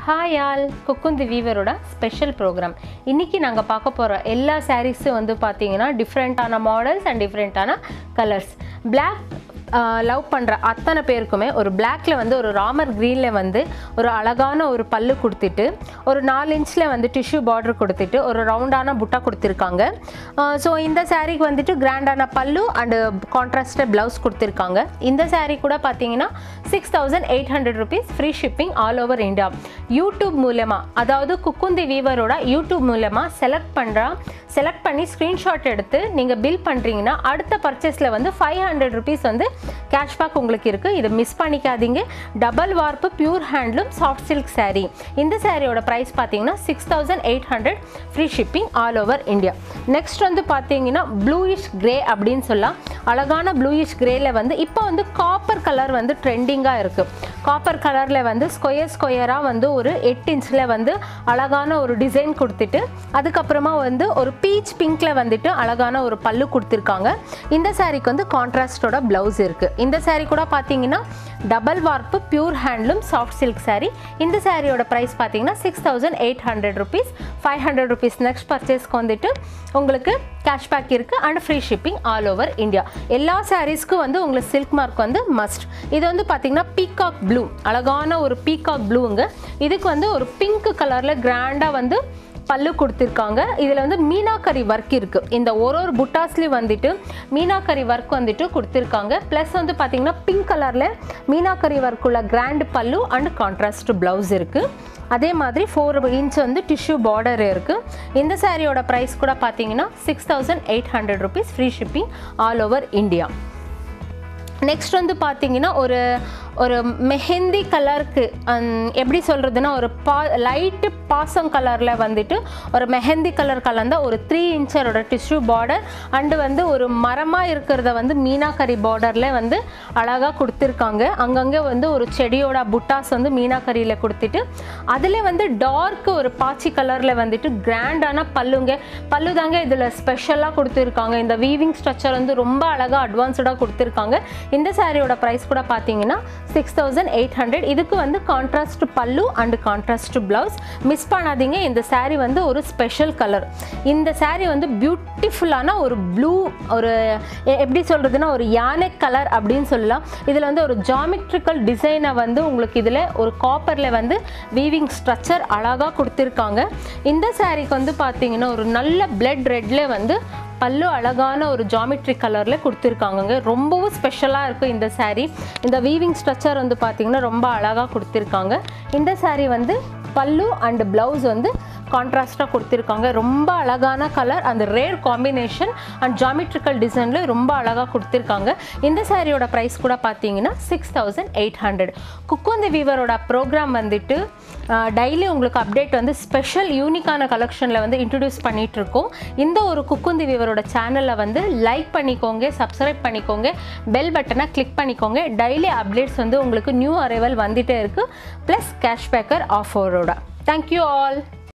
hi all Kukkunthi வீவரோட special programme இன்றைக்கி நாங்கள் பார்க்க போகிற எல்லா சாரீஸும் வந்து பார்த்தீங்கன்னா டிஃப்ரெண்ட்டான மாடல்ஸ் அண்ட் டிஃப்ரெண்ட்டான கலர்ஸ் பிளாக் லவ் பண்ணுற அத்தனை பேருக்குமே ஒரு பிளாக்ல வந்து ஒரு ராமர் க்ரீனில் வந்து ஒரு அழகான ஒரு பல்லு கொடுத்துட்டு ஒரு நாலு இன்ச்சில் வந்து டிஷ்யூ பார்டர் கொடுத்துட்டு ஒரு ரவுண்டான புட்டா கொடுத்துருக்காங்க ஸோ இந்த சாரீக்கு வந்துட்டு கிராண்டான பல்லு அண்டு கான்ட்ராஸ்டட் ப்ளவுஸ் கொடுத்துருக்காங்க இந்த saree கூட பார்த்தீங்கன்னா six thousand eight hundred rupees free shipping all over India YouTube மூலமாக அதாவது குக்குந்தி வீவரோட யூடியூப் மூலமாக செலக்ட் பண்ணுறா செலக்ட் பண்ணி ஸ்க்ரீன்ஷாட் எடுத்து நீங்கள் பில் பண்ணுறீங்கன்னா அடுத்த பர்ச்சேஸில் வந்து ஃபைவ் ஹண்ட்ரட் ருபீஸ் வந்து கேஷ்பேக் உங்களுக்கு இருக்குது இதை மிஸ் பண்ணிக்காதீங்க double warp pure handloom soft silk saree இந்த சாரியோட ப்ரைஸ் பார்த்தீங்கன்னா six thousand eight hundred free shipping all over India next வந்து பார்த்தீங்கன்னா ப்ளூயிஷ் கிரே அப்படின்னு சொல்லலாம் அழகான ப்ளூயிஷ் கிரேல வந்து இப்போ வந்து காப்பர் கலர் வந்து ட்ரெண்டிங்காக இருக்குது காப்பர் கலரில் வந்து ஸ்கொயர் ஸ்கொயராக வந்து ஒரு எட்டு இன்ச்சில் வந்து அழகான ஒரு டிசைன் கொடுத்துட்டு அதுக்கப்புறமா வந்து ஒரு பீச் பிங்க்கில் வந்துட்டு அழகான ஒரு பல்லு கொடுத்துருக்காங்க இந்த சாரீக்கு வந்து கான்ட்ராஸ்டோட ப்ளவுஸ் இருக்குது இந்த saree கூட பார்த்தீங்கன்னா double warp pure handloom soft silk saree இந்த சாரியோட ப்ரைஸ் பார்த்தீங்கன்னா six thousand eight hundred rupees five hundred rupees next பர்ச்சேஸ்க்கு வந்துட்டு உங்களுக்கு கேஷ்பேக் இருக்குது and free shipping all over India எல்லா சாரீஸ்க்கும் வந்து உங்களுக்கு சில்க் மார்க் வந்து மஸ்ட் இது வந்து பார்த்தீங்கன்னா பீகாக் ப்ளூ அழகான ஒரு பீகாக் ப்ளூங்க இதுக்கு வந்து ஒரு பிங்க் கலரில் கிராண்டாக வந்து பல்லு கொடுத்துருக்காங்க இதில் வந்து மீனாக்கரி ஒர்க் இருக்குது இந்த ஒரு ஒரு புட்டாஸ்லேயும் வந்துட்டு மீனாக்கரி ஒர்க் வந்துட்டு கொடுத்துருக்காங்க ப்ளஸ் வந்து பார்த்தீங்கன்னா பிங்க் கலரில் மீனாக்கரி ஒர்க் உள்ள grand pallu and contrast blouse இருக்குது அதே மாதிரி ஃபோர் இன்ச் வந்து டிஷ்யூ பார்டர் இருக்குது இந்த சாரியோட ப்ரைஸ் கூட பார்த்தீங்கன்னா six thousand eight hundred rupees free shipping all over India next வந்து பார்த்தீங்கன்னா ஒரு ஒரு மெஹந்தி கலருக்கு எப்படி சொல்கிறதுனா ஒரு பா லைட்டு பாசம் கலரில் வந்துட்டு ஒரு மெஹந்தி கலர் கலந்த ஒரு த்ரீ இன்ச்சரோட டிஷ்யூ பார்டர் அண்டு வந்து ஒரு மரமாக இருக்கிறத வந்து மீனாக்கரி பார்டரில் வந்து அழகாக கொடுத்துருக்காங்க அங்கங்கே வந்து ஒரு செடியோட புட்டாஸ் வந்து மீனாக்கரியில் கொடுத்துட்டு அதில் வந்து டார்க் ஒரு பாச்சி கலரில் வந்துட்டு கிராண்டான பல்லுங்க பல்லு தாங்க இதில் ஸ்பெஷலாக கொடுத்துருக்காங்க இந்த வீவிங் ஸ்ட்ரக்சர் வந்து ரொம்ப அழகாக அட்வான்ஸ்டாக கொடுத்துருக்காங்க இந்த சாரியோட ப்ரைஸ் கூட பார்த்தீங்கன்னா சிக்ஸ் தௌசண்ட் எயிட் ஹண்ட்ரட் இதுக்கு வந்து கான்ட்ராஸ்ட் பல்லு அண்ட் கான்ட்ராஸ்ட் ப்ளவுஸ் மிஸ் பண்ணாதீங்க இந்த saree வந்து ஒரு ஸ்பெஷல் கலர் இந்த saree வந்து பியூட்டிஃபுல்லான ஒரு ப்ளூ ஒரு எ- எப்படி சொல்கிறதுனா ஒரு யானை கலர் அப்படின்னு சொல்லலாம் இதில் வந்து ஒரு ஜாமெட்ரிக்கல் டிசைனை வந்து உங்களுக்கு இதில் ஒரு காப்பரில் வந்து வீவிங் ஸ்ட்ரக்சர் அழகாக கொடுத்துருக்காங்க இந்த சாரீக்கு வந்து பார்த்தீங்கன்னா ஒரு நல்ல பிளட் ரெட்ல வந்து பல்லு அழகான ஒரு ஜாமெட்ரி கலரில் கொடுத்துருக்காங்கங்க ரொம்பவும் ஸ்பெஷலாக இருக்கும் இந்த saree இந்த வீவிங் ஸ்ட்ரக்சர் வந்து பார்த்திங்கன்னா ரொம்ப அழகாக கொடுத்துருக்காங்க இந்த saree வந்து பல்லு அண்ட் ப்ளவுஸ் வந்து கான்ட்ராஸ்டாக கொடுத்துருக்காங்க ரொம்ப அழகான கலர் அந்த ரேர் காம்பினேஷன் அண்ட் ஜாமெட்ரிக்கல் டிசைனில் ரொம்ப அழகாக கொடுத்துருக்காங்க இந்த சாரியோட ப்ரைஸ் கூட பார்த்தீங்கன்னா six thousand eight hundred Kukkunthi வீவரோட ப்ரோக்ராம் வந்துட்டு டெய்லி உங்களுக்கு அப்டேட் வந்து ஸ்பெஷல் யூனிக்கான கலெக்ஷனில் வந்து இன்ட்ரடியூஸ் பண்ணிட்டு இருக்கோம் இந்த ஒரு குக்குந்தி வீவரோட சேனலில் வந்து லைக் பண்ணிக்கோங்க சப்ஸ்கிரைப் பண்ணிக்கோங்க பெல் பட்டனை கிளிக் பண்ணிக்கோங்க டெய்லி அப்டேட்ஸ் வந்து உங்களுக்கு நியூ அரைவல் வந்துட்டே இருக்குது ப்ளஸ் கேஷ்பேக்கர் ஆஃபரோட தேங்க்யூ ஆல்